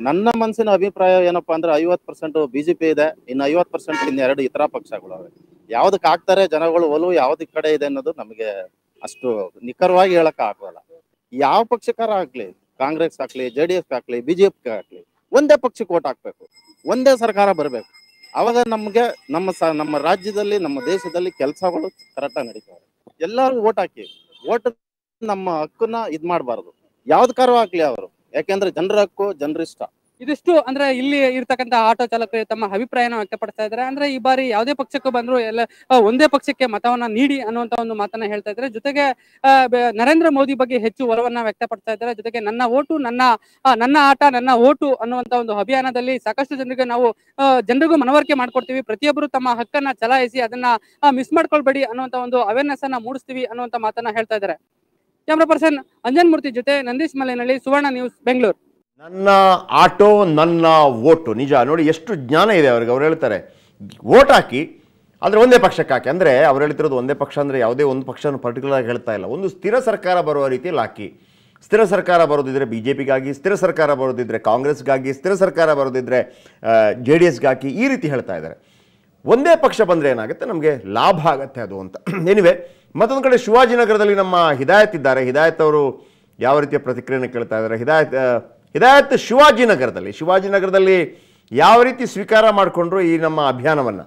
ನನ್ನ ಮನಸ್ಸಿನ ಅಭಿಪ್ರಾಯ ಏನಪ್ಪಾ ಅಂದ್ರೆ ಐವತ್ ಪರ್ಸೆಂಟ್ ಬಿಜೆಪಿ ಇದೆ ಇನ್ನು ಐವತ್ ಪರ್ಸೆಂಟ್ ಇನ್ನೆರಡು ಇತರ ಪಕ್ಷಗಳು ಅವೆ ಯಾವ್ದಕ್ ಹಾಕ್ತಾರೆ ಜನಗಳು ಒಲವು ಯಾವ್ದಕ್ ಕಡೆ ಇದೆ ಅನ್ನೋದು ನಮಗೆ ಅಷ್ಟು ನಿಖರವಾಗಿ ಹೇಳಕ್ ಆಗೋಲ್ಲ ಯಾವ ಪಕ್ಷಕ್ಕಾರ ಆಗ್ಲಿ ಕಾಂಗ್ರೆಸ್ ಹಾಕ್ಲಿ ಜೆ ಡಿ ಎಸ್ ಹಾಕ್ಲಿ ಬಿಜೆಪಿ ಹಾಕ್ಲಿ ಒಂದೇ ಪಕ್ಷಕ್ಕೆ ಓಟ್ ಹಾಕ್ಬೇಕು ಒಂದೇ ಸರ್ಕಾರ ಬರಬೇಕು ಅವಾಗ ನಮ್ಗೆ ನಮ್ಮ ಸ ನಮ್ಮ ರಾಜ್ಯದಲ್ಲಿ ನಮ್ಮ ದೇಶದಲ್ಲಿ ಕೆಲಸಗಳು ಕರೆಕ್ಟಾಗಿ ನಡೀತವೆ ಎಲ್ಲರೂ ಓಟ್ ಹಾಕಿ ಓಟ್ ನಮ್ಮ ಹಕ್ಕನ್ನ ಇದ್ ಮಾಡಬಾರ್ದು ಯಾವ್ದಕ್ಕಾರು ಹಾಕ್ಲಿ ಅವರು ಯಾಕೆಂದ್ರೆ ಜನರ ಹಕ್ಕು ಜನರಿಷ್ಟ ಇದಿಷ್ಟು ಅಂದ್ರೆ ಇಲ್ಲಿ ಇರ್ತಕ್ಕಂತ ಆಟೋ ಚಾಲಕರು ತಮ್ಮ ಅಭಿಪ್ರಾಯನ ವ್ಯಕ್ತಪಡಿಸ್ತಾ ಇದ್ದಾರೆ ಅಂದ್ರೆ ಈ ಬಾರಿ ಯಾವುದೇ ಪಕ್ಷಕ್ಕೂ ಬಂದ್ರು ಎಲ್ಲ ಆ, ಒಂದೇ ಪಕ್ಷಕ್ಕೆ ಮತವನ್ನ ನೀಡಿ ಅನ್ನುವಂತ ಒಂದು ಮಾತನ್ನ ಹೇಳ್ತಾ ಇದ್ದಾರೆ ಜೊತೆಗೆ ಆ, ಬೆ- ನರೇಂದ್ರ ಮೋದಿ ಬಗ್ಗೆ ಹೆಚ್ಚು ಒಲವನ್ನ ವ್ಯಕ್ತಪಡಿಸ್ತಾ ಇದ್ದಾರೆ ಜೊತೆಗೆ ನನ್ನ ಓಟು ನನ್ನ ಆ, ನನ್ನ ಆಟ ನನ್ನ ಓಟು ಅನ್ನುವಂತ ಒಂದು ಅಭಿಯಾನದಲ್ಲಿ ಸಾಕಷ್ಟು ಜನರಿಗೆ ನಾವು ಆ, ಜನರಿಗೂ ಮನವರಿಕೆ ಮಾಡ್ಕೊಡ್ತೀವಿ ಪ್ರತಿಯೊಬ್ಬರು ತಮ್ಮ ಹಕ್ಕನ್ನ ಚಲಾಯಿಸಿ ಅದನ್ನ ಮಿಸ್ ಮಾಡ್ಕೊಳ್ಬೇಡಿ ಅನ್ನುವಂತ ಒಂದು ಅವೇರ್ನೆಸ್ ಅನ್ನ ಮೂಡಿಸ್ತೀವಿ ಅನ್ನುವಂತ ಮಾತನ್ನ ಹೇಳ್ತಾ ಇದ್ದಾರೆ ಕ್ಯಾಮ್ರಾ ಪರ್ಸನ್ ಅಂಜನ್ ಮೂರ್ತಿ ಜೊತೆ ನಂದೀಶ್ ಮಲೆನಳ್ಳಿ ಸುವರ್ಣ ನ್ಯೂಸ್ ಬೆಂಗಳೂರು ನನ್ನ ಆಟೋ ನನ್ನ ಓಟು ನಿಜ ನೋಡಿ ಎಷ್ಟು ಜ್ಞಾನ ಇದೆ ಅವ್ರಿಗೆ ಅವ್ರು ಹೇಳ್ತಾರೆ ಓಟ್ ಹಾಕಿ ಆದರೆ ಒಂದೇ ಪಕ್ಷಕ್ಕೆ ಹಾಕಿ ಅಂದರೆ ಅವ್ರು ಹೇಳ್ತಿರೋದು ಒಂದೇ ಪಕ್ಷ ಅಂದರೆ ಯಾವುದೇ ಒಂದು ಪಕ್ಷನ ಪರ್ಟಿಕ್ಯುಲರ್ ಆಗಿ ಹೇಳ್ತಾ ಇಲ್ಲ ಒಂದು ಸ್ಥಿರ ಸರ್ಕಾರ ಬರುವ ರೀತಿಯಲ್ಲಿ ಹಾಕಿ ಸ್ಥಿರ ಸರ್ಕಾರ ಬರೋದಿದ್ರೆ ಬಿ ಜೆ ಪಿಗಾಗಿ ಸ್ಥಿರ ಸರ್ಕಾರ ಬರೋದಿದ್ರೆ ಕಾಂಗ್ರೆಸ್ಗಾಗಿ ಸ್ಥಿರ ಸರ್ಕಾರ ಬರೋದಿದ್ರೆ ಜೆ ಡಿ ಎಸ್ಗೆ ಹಾಕಿ ಈ ರೀತಿ ಹೇಳ್ತಾ ಇದ್ದಾರೆ ಒಂದೇ ಪಕ್ಷ ಬಂದರೆ ಏನಾಗುತ್ತೆ ನಮಗೆ ಲಾಭ ಆಗತ್ತೆ ಅದು ಅಂತ ಏನಿವೆ ಮತ್ತೊಂದು ಕಡೆ ಶಿವಾಜಿನಗರದಲ್ಲಿ ನಮ್ಮ ಹಿದಾಯತ್ ಇದ್ದಾರೆ ಹಿದಾಯತ್ ಅವರು ಯಾವ ರೀತಿಯ ಪ್ರತಿಕ್ರಿಯೆಯನ್ನು ಕೇಳ್ತಾ ಇದ್ದಾರೆ ಹಿದಾಯತ್ ಆ, ಹಿದಾಯತ್ ಶಿವಾಜಿನಗರದಲ್ಲಿ ಶಿವಾಜಿನಗರದಲ್ಲಿ ಯಾವ ರೀತಿ ಸ್ವೀಕಾರ ಮಾಡಿಕೊಂಡ್ರು ಈ ನಮ್ಮ ಅಭಿಯಾನವನ್ನು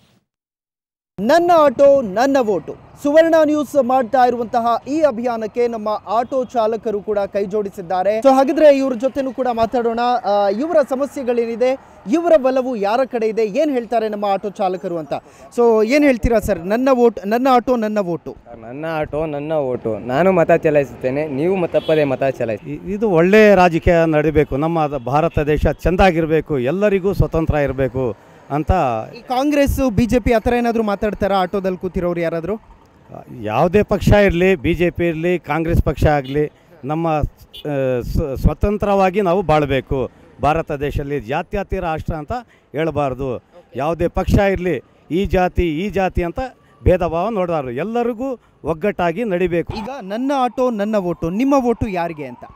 ನನ್ನ ಆಟೋ ನನ್ನ ವೋಟು ಸುವರ್ಣ ನ್ಯೂಸ್ ಮಾಡ್ತಾ ಇರುವಂತಹ ಈ ಅಭಿಯಾನಕ್ಕೆ ನಮ್ಮ ಆಟೋ ಚಾಲಕರು ಕೂಡ ಕೈ ಜೋಡಿಸಿದ್ದಾರೆ ಸೊ ಹಾಗಿದ್ರೆ ಇವ್ರ ಜೊತೆನೂ ಕೂಡ ಮಾತಾಡೋಣ ಆ, ಇವರ ಸಮಸ್ಯೆಗಳೇನಿದೆ ಇವರ ಬಲವು ಯಾರ ಕಡೆ ಇದೆ ಏನು ಹೇಳ್ತಾರೆ ನಮ್ಮ ಆಟೋ ಚಾಲಕರು ಅಂತ ಸೊ ಏನು ಹೇಳ್ತೀರಾ ಸರ್ ನನ್ನ ವೋಟ್ ನನ್ನ ಆಟೋ ನನ್ನ ವೋಟು ನನ್ನ ಆಟೋ ನನ್ನ ಓಟು ನಾನು ಮತ ಚಲಾಯಿಸುತ್ತೇನೆ ನೀವು ತಪ್ಪದೇ ಮತ ಚಲಾಯಿಸಿ ಇ- ಇದು ಒಳ್ಳೆ ರಾಜಕೀಯ ನಡಿಬೇಕು ನಮ್ಮ ದ- ಭಾರತ ದೇಶ ಚೆಂದಾಗಿರಬೇಕು ಎಲ್ಲರಿಗೂ ಸ್ವತಂತ್ರ ಇರಬೇಕು ಅಂತ ಈ ಕಾಂಗ್ರೆಸ್ ಬಿಜೆಪಿ ಆ ಥರ ಏನಾದರೂ ಮಾತಾಡ್ತಾರಾ ಆಟೋದಲ್ಲಿ ಕೂತಿರೋರು ಯಾರಾದರೂ ಯಾವುದೇ ಪಕ್ಷ ಇರಲಿ ಬಿ ಜೆ ಪಿ ಇರಲಿ ಕಾಂಗ್ರೆಸ್ ಪಕ್ಷ ಆಗಲಿ ನಮ್ಮ ಆ, ಸ್ವ- ಸ್ವತಂತ್ರವಾಗಿ ನಾವು ಬಾಳಬೇಕು ಭಾರತ ದೇಶದಲ್ಲಿ ಜಾತ್ಯತೀತ ರಾಷ್ಟ್ರ ಅಂತ ಹೇಳಬಾರ್ದು ಯಾವುದೇ ಪಕ್ಷ ಇರಲಿ ಈ ಜಾತಿ ಈ ಜಾತಿ ಅಂತ ಭೇದ ಭಾವ ನೋಡಬಾರ್ದು ಎಲ್ಲರಿಗೂ ಒಗ್ಗಟ್ಟಾಗಿ ನಡಿಬೇಕು ಈಗ ನನ್ನ ಆಟೋ ನನ್ನ ವೋಟು ನಿಮ್ಮ ವೋಟು ಯಾರಿಗೆ ಅಂತ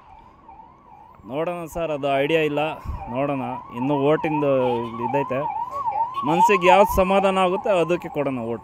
ನೋಡೋಣ ಸರ್ ಅದು ಐಡಿಯಾ ಇಲ್ಲ ನೋಡೋಣ ಇನ್ನು ಓಟಿಂದು ಇದೈತೆ ಮನ್ಸಿಗೆ ಯಾವ್ದು ಸಮಾಧಾನ ಆಗುತ್ತೆ ಅದಕ್ಕೆ ಕೊಡೋಣ ಓಟು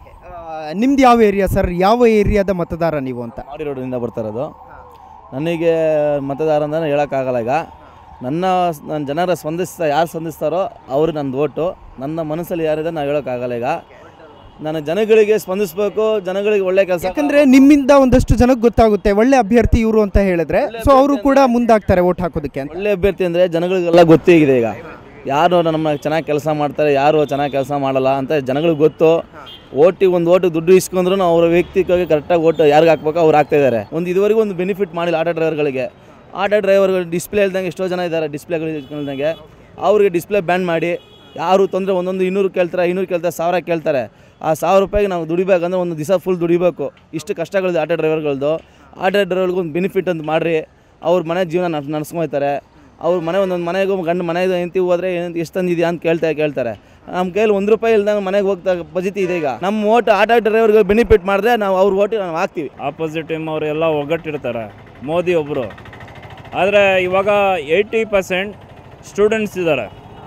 ನಿಮ್ದು ಯಾವ ಏರಿಯಾ ಸರ್ ಯಾವ ಏರಿಯಾದ ಮತದಾರ ನೀವು ಅಂತ ಮಾಡಿ ರೋಡಿನಿಂದ ಬರ್ತಾ ಇರೋದು ನನಗೆ ಮತದಾರ ಅಂತ ಹೇಳೋಕ್ಕಾಗಲ್ಲ ಈಗ ನನ್ನ ನನ್ನ ಜನರ ಸ್ಪಂದಿಸ್ತಾ ಯಾರು ಸ್ಪಂದಿಸ್ತಾರೋ ಅವ್ರು ನಂದು ಓಟು ನನ್ನ ಮನಸ್ಸಲ್ಲಿ ಯಾರಿದೆ ನಾವು ಹೇಳೋಕ್ಕಾಗಲ್ಲ ಈಗ ನಾನು ಜನಗಳಿಗೆ ಸ್ಪಂದಿಸಬೇಕು ಜನಗಳಿಗೆ ಒಳ್ಳೆ ಕೆಲಸ ಯಾಕಂದ್ರೆ ನಿಮ್ಮಿಂದ ಒಂದಷ್ಟು ಜನಕ್ಕೆ ಗೊತ್ತಾಗುತ್ತೆ ಒಳ್ಳೆ ಅಭ್ಯರ್ಥಿ ಇವರು ಅಂತ ಹೇಳಿದ್ರೆ ಸೊ ಅವರು ಕೂಡ ಮುಂದಾಗ್ತಾರೆ ಓಟ್ ಹಾಕೋದಕ್ಕೆ ಅಂತ ಒಳ್ಳೆ ಅಭ್ಯರ್ಥಿ ಅಂದರೆ ಜನಗಳಿಗೆಲ್ಲ ಗೊತ್ತಿಗಿದೆ ಈಗ ಯಾರು ನಮ್ಮ ಚೆನ್ನಾಗಿ ಕೆಲಸ ಮಾಡ್ತಾರೆ ಯಾರು ಚೆನ್ನಾಗಿ ಕೆಲಸ ಮಾಡಲ್ಲ ಅಂತ ಜನಗಳಿಗೆ ಗೊತ್ತು ಓಟಿಗೆ ಒಂದು ಓಟಿಗೆ ದುಡ್ಡು ಇಸ್ಕೊಂಡ್ರು ಅವರ ವ್ಯಕ್ತಿಗಾಗಿ ಕರೆಕ್ಟಾಗಿ ಓಟ್ ಯಾರಿಗೆ ಹಾಕ್ಬೇಕು ಅವ್ರು ಹಾಕ್ತಾ ಇದ್ದಾರೆ ಒಂದು ಇದುವರೆಗೂ ಒಂದು ಬೆನಿಫಿಟ್ ಮಾಡಿಲ್ಲ ಆಟೋ ಡ್ರೈವರ್ಗಳಿಗೆ ಆಟೋ ಡ್ರೈವರ್ಗಳು ಡಿಸ್ಪ್ಲೇ ಇಲ್ದಂಗೆ ಎಷ್ಟೋ ಜನ ಇದ್ದಾರೆ ಡಿಸ್ಪ್ಲೇಗಳು ಇಲ್ದಂಗೆ ಅವ್ರಿಗೆ ಡಿಸ್ಪ್ಲೇ ಬ್ಯಾನ್ ಮಾಡಿ ಯಾರು ತೊಂದರೆ ಒಂದೊಂದು ಇನ್ನೂರು ಕೇಳ್ತಾರೆ ಐನೂರು ಕೇಳ್ತಾರೆ ಸಾವಿರ ಕೇಳ್ತಾರೆ ಆ ಸಾವಿರ ರೂಪಾಯಿಗೆ ನಾವು ದುಡಿಬೇಕಂದ್ರೆ ಒಂದು ದಿವಸ ಫುಲ್ ದುಡಿಬೇಕು ಇಷ್ಟು ಕಷ್ಟಗಳಿದೆ ಆಟೋ ಡ್ರೈವರ್ಗಳದ್ದು ಆಟೋ ಡ್ರೈವರ್ಗೆ ಒಂದು ಬೆನಿಫಿಟ್ ಅಂತ ಮಾಡಿರಿ ಅವ್ರ ಮನೆ ಜೀವನ ನಡ್ಸ್ ನಡ್ಸ್ಕೊಳ್ತಾರೆ ಅವ್ರ ಮನೆ ಒಂದೊಂದು ಮನೆಗೂ ಗಂಡು ಮನೆಗೆ ಹೆಂಡತಿ ಹೋದ್ರೆ ಏನು ಎಷ್ಟು ತಂದಿದ್ಯಾ ಅಂತ ಕೇಳ್ತಾ ಕೇಳ್ತಾರೆ ನಮ್ಮ ಕೈಯಲ್ಲಿ ಒಂದು ರೂಪಾಯಿ ಇಲ್ದಂಗೆ ಮನೆಗೆ ಹೋಗ್ತಾ ಪರಿಸ್ಥಿತಿ ಇದೆ ಈಗ ನಮ್ಮ ಓಟ್ ಆಟೋ ಡ್ರೈವರ್ಗೆ ಬೆನಿಫಿಟ್ ಮಾಡಿದ್ರೆ ನಾವು ಅವ್ರ ಓಟ್ ನಾವು ಹಾಕ್ತೀವಿ ಆಪೋಸಿಟ್ ಟೀಮ್ ಅವರು ಎಲ್ಲ ಒಗ್ಗಟ್ಟಿರ್ತಾರೆ ಮೋದಿ ಒಬ್ಬರು ಆದರೆ ಇವಾಗ ಏಯ್ಟಿ ಪರ್ಸೆಂಟ್ ಸ್ಟೂಡೆಂಟ್ಸ್ ಇದ್ದಾರೆ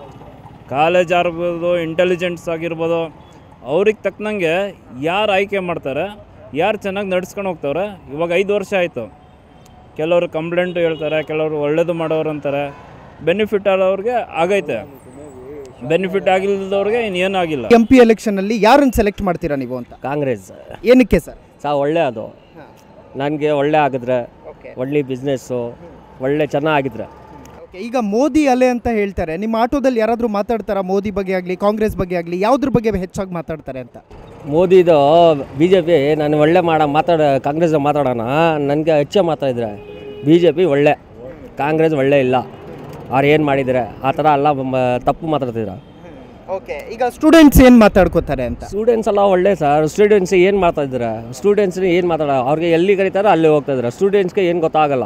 ಕಾಲೇಜ್ ಆಗಿರ್ಬೋದು ಇಂಟೆಲಿಜೆನ್ಸ್ ಆಗಿರ್ಬೋದು ಅವ್ರಿಗೆ ತಕ್ಕನಂಗೆ ಯಾರು ಆಯ್ಕೆ ಮಾಡ್ತಾರೆ ಯಾರು ಚೆನ್ನಾಗಿ ನಡ್ಸ್ಕೊಂಡು ಹೋಗ್ತವ್ರೆ ಇವಾಗ ಐದು ವರ್ಷ ಆಯಿತು ಕೆಲವರು ಕಂಪ್ಲೇಂಟ್ ಹೇಳ್ತಾರೆ ಕೆಲವರು ಒಳ್ಳೇದು ಮಾಡೋರು ಅಂತಾರೆ ಬೆನಿಫಿಟ್ ಆದವ್ರಿಗೆ ಆಗೈತೆ ಬೆನಿಫಿಟ್ ಆಗಿಲ್ಲದವ್ರಿಗೆ ಇನ್ನೇನು ಆಗಿಲ್ಲ ಎಂ ಪಿ ಎಲೆಕ್ಷನ್ ಅಲ್ಲಿ ಯಾರನ್ನ ಸೆಲೆಕ್ಟ್ ಮಾಡ್ತೀರಾ ನೀವು ಅಂತ ಕಾಂಗ್ರೆಸ್ ಏನಕ್ಕೆ ಸರ್ ಸಹ ಒಳ್ಳೆ ಅದು ನನಗೆ ಒಳ್ಳೆ ಆಗಿದ್ರೆ ಒಳ್ಳೆ ಬಿಸ್ನೆಸ್ಸು ಒಳ್ಳೆ ಚೆನ್ನಾಗಿದ್ರೆ ಈಗ ಮೋದಿ ಅಲೆ ಅಂತ ಹೇಳ್ತಾರೆ ನಿಮ್ಮ ಆಟೋದಲ್ಲಿ ಯಾರಾದರೂ ಮಾತಾಡ್ತಾರಾ ಮೋದಿ ಬಗ್ಗೆ ಆಗಲಿ ಕಾಂಗ್ರೆಸ್ ಬಗ್ಗೆ ಆಗಲಿ ಯಾವ್ದ್ರ ಬಗ್ಗೆ ಹೆಚ್ಚಾಗಿ ಮಾತಾಡ್ತಾರೆ ಅಂತ ಮೋದಿದು ಬಿ ಜೆ ಪಿ ನಾನು ಒಳ್ಳೆ ಮಾಡ ಮಾತಾಡ ಕಾಂಗ್ರೆಸ್ ಮಾತಾಡೋಣ ನನಗೆ ಹೆಚ್ಚೆ ಮಾತಾಡಿದ್ರೆ ಬಿ ಜೆ ಪಿ ಒಳ್ಳೆ ಕಾಂಗ್ರೆಸ್ ಒಳ್ಳೆ ಇಲ್ಲ ಅವ್ರು ಏನು ಮಾಡಿದ್ದಾರೆ ಆ ಥರ ಎಲ್ಲ ಮ- ತಪ್ಪು ಮಾತಾಡ್ತಿದ್ರು ಓಕೆ ಈಗ ಸ್ಟೂಡೆಂಟ್ಸ್ ಏನು ಮಾತಾಡ್ಕೋತಾರೆ ಅಂತ ಸ್ಟೂಡೆಂಟ್ಸ್ ಎಲ್ಲ ಒಳ್ಳೆ ಸರ್ ಸ್ಟೂಡೆಂಟ್ಸ್ ಏನು ಮಾಡ್ತಾ ಇದ್ದಾರೆ ಸ್ಟೂಡೆಂಟ್ಸ್ನ ಏನು ಮಾತಾಡ ಅವ್ರಿಗೆ ಎಲ್ಲಿ ಕರೀತಾರೋ ಅಲ್ಲಿ ಹೋಗ್ತಾ ಇದ್ದಾರೆ ಸ್ಟೂಡೆಂಟ್ಸ್ಗೆ ಏನು ಗೊತ್ತಾಗಲ್ಲ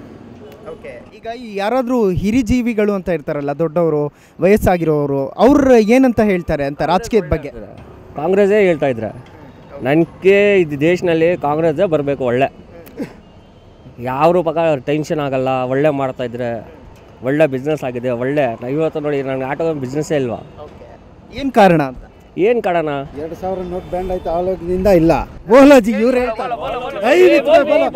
ಈಗ ಈ ಯಾರಾದರೂ ಹಿರಿಜೀವಿಗಳು ಅಂತ ಇರ್ತಾರಲ್ಲ ದೊಡ್ಡವರು ವಯಸ್ಸಾಗಿರೋರು ಅವ್ರು ಏನಂತ ಹೇಳ್ತಾರೆ ಅಂತ ರಾಜಕೀಯದ ಬಗ್ಗೆ ಕಾಂಗ್ರೆಸ್ಸೇ ಹೇಳ್ತಾ ಇದ್ರೆ ನನಗೆ ಇದು ದೇಶದಲ್ಲಿ ಕಾಂಗ್ರೆಸ್ಸೇ ಬರಬೇಕು ಒಳ್ಳೆ ಯಾರು ಪಕ್ಕ ಟೆನ್ಷನ್ ಆಗಲ್ಲ ಒಳ್ಳೆ ಮಾಡ್ತಾ ಇದ್ರೆ ಒಳ್ಳೆ ಬಿಸ್ನೆಸ್ ಆಗಿದೆ ಒಳ್ಳೆ ಇವತ್ತು ನೋಡಿ ನನಗೆ ಆಟೋ ಬಿಸ್ನೆಸ್ಸೇ ಇಲ್ವಾ ಏನು ಕಾರಣ ಅಂತ ಏನು ಕಾರಣ ಎರಡು ಸಾವಿರ ನೋಟ್ ಬ್ಯಾಂಡ್ ಆಯ್ತು ಆಲೋಗದಿಂದ ಇಲ್ಲ ಬೋಲಾಜಿ ಇವ್ರು ಹೇಳ್ತಾರೆ ದಯವಿಟ್ಟು ಬೋಲೋ.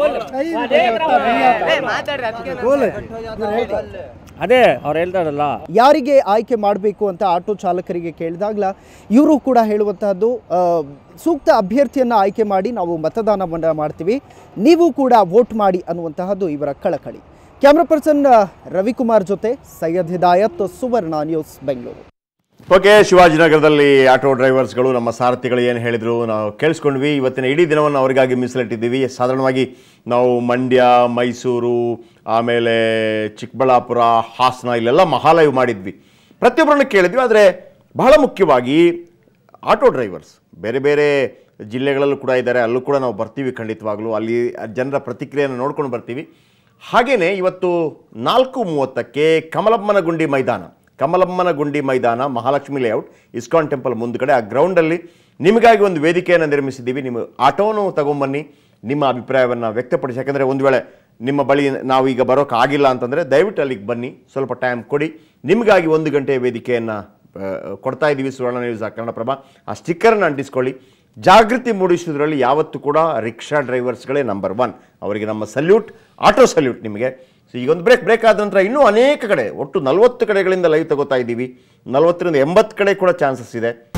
ದಯವಿಟ್ಟು ಬೋಲಾಜಿ ಇವ್ರು ಹೇಳ್ತಾರೆ. ಅದೇ ಅವ್ರು ಹೇಳ್ತಾರಲ್ಲ ಯಾರಿಗೆ ಆಯ್ಕೆ ಮಾಡಬೇಕು ಅಂತ ಆಟೋ ಚಾಲಕರಿಗೆ ಕೇಳಿದಾಗಲ ಇವರು ಕೂಡ ಹೇಳುವಂತಹದ್ದು ಆ, ಸೂಕ್ತ ಅಭ್ಯರ್ಥಿಯನ್ನು ಆಯ್ಕೆ ಮಾಡಿ ನಾವು ಮತದಾನವನ್ನು ಮಾಡ್ತೀವಿ ನೀವು ಕೂಡ ವೋಟ್ ಮಾಡಿ ಅನ್ನುವಂತಹದ್ದು ಇವರ ಕಳಕಳಿ ಕ್ಯಾಮ್ರಾ ಪರ್ಸನ್ ಆ, ರವಿಕುಮಾರ್ ಜೊತೆ ಸೈಯದ್ ಹಿದಾಯತ್ ಸುವರ್ಣ ನ್ಯೂಸ್ ಬೆಂಗಳೂರು ಓಕೆ ಶಿವಾಜಿನಗರದಲ್ಲಿ ಆಟೋ ಡ್ರೈವರ್ಸ್ಗಳು ನಮ್ಮ ಸಾರಥಿಗಳು ಏನು ಹೇಳಿದರು ನಾವು ಕೇಳಿಸ್ಕೊಂಡ್ವಿ ಇವತ್ತಿನ ಇಡೀ ದಿನವನ್ನು ಅವರಿಗಾಗಿ ಮೀಸಲಿಟ್ಟಿದ್ದೀವಿ ಸಾಧಾರಣವಾಗಿ ನಾವು ಮಂಡ್ಯ ಮೈಸೂರು ಆಮೇಲೆ ಚಿಕ್ಕಬಳ್ಳಾಪುರ ಹಾಸನ ಇಲ್ಲೆಲ್ಲ ಮಹಾಲೈವ್ ಮಾಡಿದ್ವಿ ಪ್ರತಿಯೊಬ್ಬರನ್ನು ಕೇಳಿದ್ವಿ ಆದರೆ ಬಹಳ ಮುಖ್ಯವಾಗಿ ಆಟೋ ಡ್ರೈವರ್ಸ್ ಬೇರೆ ಬೇರೆ ಜಿಲ್ಲೆಗಳಲ್ಲೂ ಕೂಡ ಇದ್ದಾರೆ ಅಲ್ಲೂ ಕೂಡ ನಾವು ಬರ್ತೀವಿ ಖಂಡಿತವಾಗ್ಲೂ ಅಲ್ಲಿ ಜನರ ಪ್ರತಿಕ್ರಿಯೆಯನ್ನು ನೋಡ್ಕೊಂಡು ಬರ್ತೀವಿ ಹಾಗೆಯೇ ಇವತ್ತು ನಾಲ್ಕು ಮೂವತ್ತಕ್ಕೆ ಕಮಲಮ್ಮನ ಗುಂಡಿ ಮೈದಾನ ಕಮಲಮ್ಮನ ಗುಂಡಿ ಮೈದಾನ ಮಹಾಲಕ್ಷ್ಮಿ ಲೇಔಟ್ ಇಸ್ಕಾನ್ ಟೆಂಪಲ್ ಮುಂದ್ಗಡೆ ಆ ಗ್ರೌಂಡಲ್ಲಿ ನಿಮಗಾಗಿ ಒಂದು ವೇದಿಕೆಯನ್ನು ನಿರ್ಮಿಸಿದ್ದೀವಿ ನಿಮ್ಮ ಆಟೋನು ತಗೊಂಬನ್ನಿ ನಿಮ್ಮ ಅಭಿಪ್ರಾಯವನ್ನು ವ್ಯಕ್ತಪಡಿಸಿ ಯಾಕಂದರೆ ಒಂದು ವೇಳೆ ನಿಮ್ಮ ಬಳಿ ನಾವು ಈಗ ಬರೋಕೆ ಆಗಿಲ್ಲ ಅಂತಂದರೆ ದಯವಿಟ್ಟು ಅಲ್ಲಿಗೆ ಬನ್ನಿ ಸ್ವಲ್ಪ ಟೈಮ್ ಕೊಡಿ ನಿಮಗಾಗಿ ಒಂದು ಗಂಟೆ ವೇದಿಕೆಯನ್ನು ಕೊಡ್ತಾ ಇದ್ದೀವಿ ಸುವರ್ಣ ನ್ಯೂಸ್ ಕನ್ನಡಪ್ರಭ ಆ ಸ್ಟಿಕ್ಕರನ್ನು ಅಂಟಿಸ್ಕೊಳ್ಳಿ ಜಾಗೃತಿ ಮೂಡಿಸೋದ್ರಲ್ಲಿ ಯಾವತ್ತೂ ಕೂಡ ರಿಕ್ಷಾ ಡ್ರೈವರ್ಸ್ಗಳೇ ನಂಬರ್ ಒನ್ ಅವರಿಗೆ ನಮ್ಮ ಸಲ್ಯೂಟ್ ಆಟೋ ಸಲ್ಯೂಟ್ ನಿಮಗೆ ಸೊ ಈಗೊಂದು ಬ್ರೇಕ್ ಬ್ರೇಕ್ ಆದ ನಂತರ ಇನ್ನೂ ಅನೇಕ ಕಡೆ ಒಟ್ಟು ನಲವತ್ತು ಕಡೆಗಳಿಂದ ಲೈವ್ ತಗೋತಾ ಇದ್ದೀವಿ ನಲವತ್ತರಿಂದ ಎಂಬತ್ತು ಕಡೆ ಕೂಡ ಚಾನ್ಸಸ್ ಇದೆ